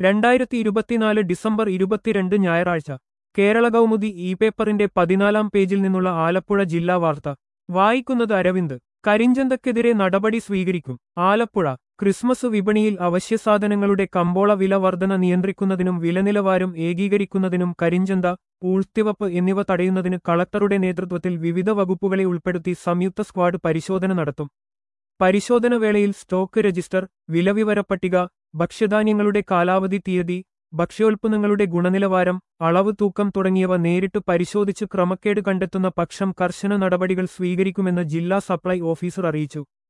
രണ്ടായിരത്തി ഇരുപത്തിനാല് ഡിസംബർ ഇരുപത്തിരണ്ട് ഞായറാഴ്ച കേരള കൗമുദി ഇ പേപ്പറിന്റെ പതിനാലാം പേജിൽ നിന്നുള്ള ആലപ്പുഴ ജില്ലാ വാർത്ത വായിക്കുന്നത് അരവിന്ദ് കരിഞ്ചന്തക്കെതിരെ നടപടി സ്വീകരിക്കും ആലപ്പുഴ ക്രിസ്മസ് വിപണിയിൽ അവശ്യസാധനങ്ങളുടെ കമ്പോള വില വർധന നിയന്ത്രിക്കുന്നതിനും വിലനിലവാരം ഏകീകരിക്കുന്നതിനും കരിഞ്ചന്ത പൂഴ്ത്തിവപ്പ് എന്നിവ തടയുന്നതിന് കളക്ടറുടെ നേതൃത്വത്തിൽ വിവിധ വകുപ്പുകളെ ഉൾപ്പെടുത്തി സംയുക്ത സ്ക്വാഡ് പരിശോധന നടത്തും പരിശോധന വേളയിൽ സ്റ്റോക്ക് രജിസ്റ്റർ വിലവിവരപ്പട്ടിക ഭക്ഷ്യധാന്യങ്ങളുടെ കാലാവധി തീയതി ഭക്ഷ്യോൽപ്പന്നങ്ങളുടെ ഗുണനിലവാരം അളവ് തൂക്കം തുടങ്ങിയവ നേരിട്ട് പരിശോധിച്ച് ക്രമക്കേട് കണ്ടെത്തുന്ന പക്ഷം കർശന നടപടികൾ സ്വീകരിക്കുമെന്ന് ജില്ലാ സപ്ലൈ ഓഫീസർ അറിയിച്ചു